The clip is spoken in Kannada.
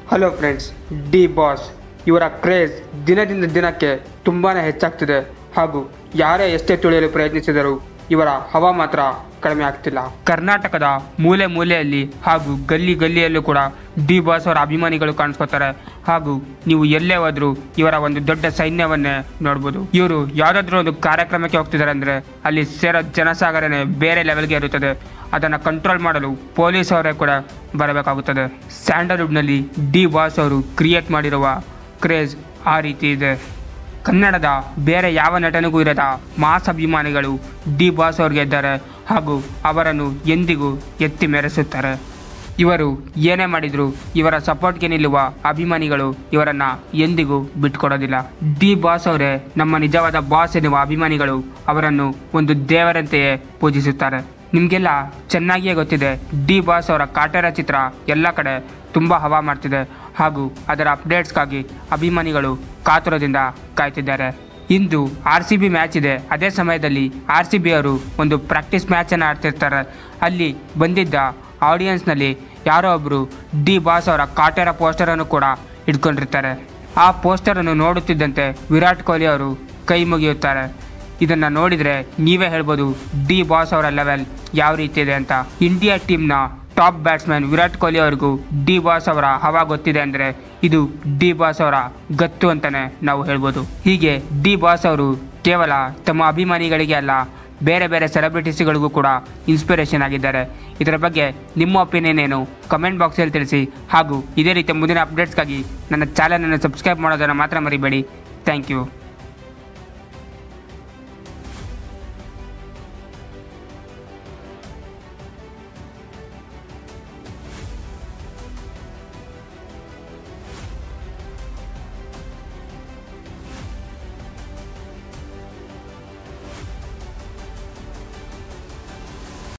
ಹಲೋ ಫ್ರೆಂಡ್ಸ್ ಡಿ ಬಾಸ್ ಇವರ ಕ್ರೇಜ್ ದಿನದಿಂದ ದಿನಕ್ಕೆ ತುಂಬಾ ಹೆಚ್ಚಾಗ್ತಿದೆ ಹಾಗೂ ಯಾರೇ ಎಷ್ಟೇ ತುಳಿಯಲು ಪ್ರಯತ್ನಿಸಿದರೂ ಇವರ ಹವಾ ಮಾತ್ರ ಕಡಿಮೆ ಆಗ್ತಿಲ್ಲ ಕರ್ನಾಟಕದ ಮೂಲೆ ಮೂಲೆಯಲ್ಲಿ ಹಾಗೂ ಗಲ್ಲಿ ಗಲ್ಲಿಯಲ್ಲೂ ಕೂಡ ಡಿ ಬಾಸ್ ಅವರ ಅಭಿಮಾನಿಗಳು ಕಾಣಿಸ್ಕೋತಾರೆ ಹಾಗೂ ನೀವು ಎಲ್ಲೇ ಹೋದ್ರೂ ಇವರ ಒಂದು ದೊಡ್ಡ ಸೈನ್ಯವನ್ನೇ ನೋಡ್ಬೋದು ಇವರು ಯಾವುದಾದ್ರೂ ಒಂದು ಕಾರ್ಯಕ್ರಮಕ್ಕೆ ಹೋಗ್ತಿದ್ದಾರೆ ಅಂದರೆ ಅಲ್ಲಿ ಸೇರೋ ಜನಸಾಗರನೇ ಬೇರೆ ಲೆವೆಲ್ಗೆ ಇರುತ್ತದೆ ಅದನ್ನು ಕಂಟ್ರೋಲ್ ಮಾಡಲು ಪೊಲೀಸ್ ಅವರೇ ಕೂಡ ಬರಬೇಕಾಗುತ್ತದೆ ಸ್ಯಾಂಡಲ್ವುಡ್ನಲ್ಲಿ ಡಿ ಬಾಸ್ ಅವರು ಕ್ರಿಯೇಟ್ ಮಾಡಿರುವ ಕ್ರೇಜ್ ಆ ರೀತಿ ಇದೆ ಕನ್ನಡದ ಬೇರೆ ಯಾವ ನಟನಿಗೂ ಇರದ ಮಾಸ್ ಅಭಿಮಾನಿಗಳು ಡಿ ಬಾಸ್ ಅವ್ರಿಗೆ ಇದ್ದಾರೆ ಹಾಗೂ ಅವರನ್ನು ಎಂದಿಗೂ ಎತ್ತಿ ಮೆರೆಸುತ್ತಾರೆ ಇವರು ಏನೇ ಮಾಡಿದ್ರು ಇವರ ಸಪೋರ್ಟ್ಗೆ ನಿಲ್ಲುವ ಅಭಿಮಾನಿಗಳು ಇವರನ್ನ ಎಂದಿಗೂ ಬಿಟ್ಕೊಡೋದಿಲ್ಲ ಡಿ ಬಾಸ್ ಅವರೇ ನಮ್ಮ ನಿಜವಾದ ಬಾಸ್ ಎನ್ನುವ ಅಭಿಮಾನಿಗಳು ಅವರನ್ನು ಒಂದು ದೇವರಂತೆಯೇ ಪೂಜಿಸುತ್ತಾರೆ ನಿಮಗೆಲ್ಲ ಚೆನ್ನಾಗಿಯೇ ಗೊತ್ತಿದೆ ಡಿ ಬಾಸ್ ಅವರ ಕಾಟೇರ ಚಿತ್ರ ಎಲ್ಲ ಕಡೆ ತುಂಬ ಹವಾ ಮಾಡ್ತಿದೆ ಹಾಗೂ ಅದರ ಅಪ್ಡೇಟ್ಸ್ಗಾಗಿ ಅಭಿಮಾನಿಗಳು ಕಾತುರದಿಂದ ಕಾಯ್ತಿದ್ದಾರೆ ಇಂದು ಆರ್ ಸಿ ಬಿ ಮ್ಯಾಚ್ ಇದೆ ಅದೇ ಸಮಯದಲ್ಲಿ ಆರ್ ಸಿ ಬಿ ಅವರು ಒಂದು ಪ್ರಾಕ್ಟೀಸ್ ಮ್ಯಾಚನ್ನು ಆಡ್ತಿರ್ತಾರೆ ಅಲ್ಲಿ ಬಂದಿದ್ದ ಆಡಿಯನ್ಸ್ನಲ್ಲಿ ಯಾರೋ ಒಬ್ಬರು ಡಿ ಬಾಸ್ ಅವರ ಕಾಟೇರ ಪೋಸ್ಟರನ್ನು ಕೂಡ ಇಟ್ಕೊಂಡಿರ್ತಾರೆ ಆ ಪೋಸ್ಟರನ್ನು ನೋಡುತ್ತಿದ್ದಂತೆ ವಿರಾಟ್ ಕೊಹ್ಲಿ ಅವರು ಕೈ ಮುಗಿಯುತ್ತಾರೆ ಇದನ್ನು ನೋಡಿದರೆ ನೀವೇ ಹೇಳ್ಬೋದು ಡಿ ಬಾಸ್ ಅವರ ಲೆವೆಲ್ ಯಾವ ರೀತಿ ಇದೆ ಅಂತ ಇಂಡಿಯಾ ಟೀಮ್ನ ಟಾಪ್ ಬ್ಯಾಟ್ಸ್ಮನ್ ವಿರಾಟ್ ಕೊಹ್ಲಿ ಅವ್ರಿಗೂ ಡಿ ಬಾಸ್ ಅವರ ಹವಾ ಗೊತ್ತಿದೆ ಅಂದರೆ ಇದು ಡಿ ಬಾಸ್ ಅವರ ಗತ್ತು ಅಂತಲೇ ನಾವು ಹೇಳ್ಬೋದು ಹೀಗೆ ಡಿ ಬಾಸ್ ಅವರು ಕೇವಲ ತಮ್ಮ ಅಭಿಮಾನಿಗಳಿಗೆ ಅಲ್ಲ ಬೇರೆ ಬೇರೆ ಸೆಲೆಬ್ರಿಟೀಸ್ಗಳಿಗೂ ಕೂಡ ಇನ್ಸ್ಪಿರೇಷನ್ ಆಗಿದ್ದಾರೆ ಇದರ ಬಗ್ಗೆ ನಿಮ್ಮ ಒಪಿನಿಯನ್ ಏನು ಕಮೆಂಟ್ ಬಾಕ್ಸಲ್ಲಿ ತಿಳಿಸಿ ಹಾಗೂ ಇದೇ ರೀತಿಯ ಮುಂದಿನ ಅಪ್ಡೇಟ್ಸ್ಗಾಗಿ ನನ್ನ ಚಾನಲನ್ನು ಸಬ್ಸ್ಕ್ರೈಬ್ ಮಾಡೋದನ್ನು ಮಾತ್ರ ಮರಿಬೇಡಿ ಥ್ಯಾಂಕ್ ಯು